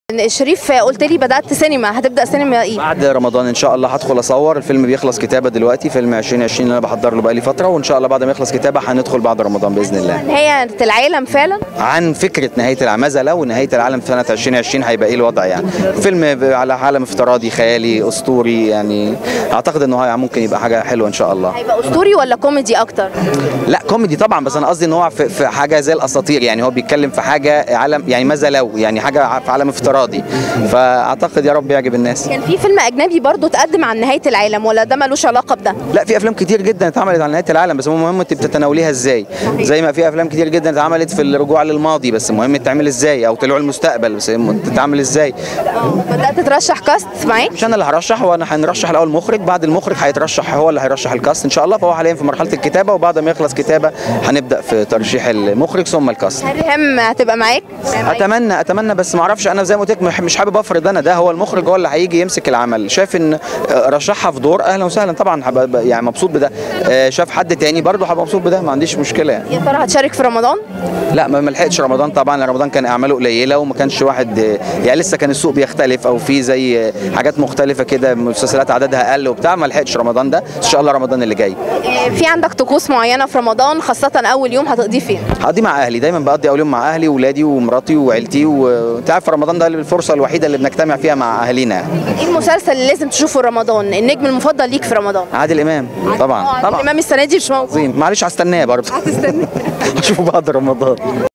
شريف قلت لي بدات سينما هتبدا سينما ايه بعد رمضان ان شاء الله هدخل اصور الفيلم بيخلص كتابه دلوقتي فيلم 2020 اللي انا بحضر له بقالي فتره وان شاء الله بعد ما يخلص كتابه هندخل بعد رمضان باذن الله نهايه العالم فعلا عن فكره نهايه العالم ماذا لو نهايه العالم في سنه 2020 هيبقى ايه الوضع يعني فيلم على عالم افتراضي خيالي اسطوري يعني اعتقد انه هي- ممكن يبقى حاجه حلوه ان شاء الله هيبقى اسطوري ولا كوميدي اكتر لا كوميدي طبعا بس انا قصدي ان هو في, في حاجه زي الاساطير يعني هو بيتكلم في حاجه عالم يعني ماذا لو يعني حاجه في عالم افتراضي فاعتقد يا رب يعجب الناس كان في فيلم اجنبي برضو تقدم عن نهايه العالم ولا ده ملوش علاقه بده لا في افلام كتير جدا اتعملت على نهايه العالم بس هو مهم انت بتتناوليها ازاي زي ما في افلام كتير جدا اتعملت في الرجوع للماضي بس مهم تتعمل ازاي او طلوع المستقبل بس تتعمل ازاي بدات ترشح كاست معاك مش انا اللي هرشح وانا هنرشح الاول مخرج بعد المخرج هيترشح هو اللي هيرشح الكاست ان شاء الله فهو حاليا في مرحله الكتابه وبعد ما يخلص كتابه هنبدا في ترشيح المخرج ثم الكاست هل ريهام هتبقى معاك اتمنى اتمنى بس ما اعرفش انا زي ما قلت لك مح- مش حابب افرض انا ده هو المخرج هو اللي هيجي يمسك العمل شايف ان آه، رشحها في دور اهلا وسهلا طبعا هبقى يعني مبسوط بده آه، شاف حد تاني برضه هبقى مبسوط بده ما عنديش مشكله يعني يا ترى هتشارك في رمضان لا ما ما لحقتش رمضان طبعا لأن رمضان كان اعماله قليله وما كانش واحد آه، يعني لسه كان السوق بيختلف او في زي آه، حاجات مختلفه كده مسلسلات عددها اقل وبتاع ما لحقتش رمضان ده ان شاء الله رمضان اللي جاي آه، في عندك طقوس معينه في رمضان خاصه اول يوم هتقضيه فين هقضي مع اهلي دايما بقضي اول يوم مع اهلي واولادي ومراتي وعيلتي وانت عارف رمضان ده الفرصه الوحيده اللي بنجتمع فيها مع اهالينا يعني. ايه المسلسل اللي لازم تشوفه رمضان النجم المفضل ليك في رمضان عادل امام طبعا طبعا طبعا الامام السنه دي مش موجود عظيم معلش هستناه برضه هتستنى اشوفه بعد رمضان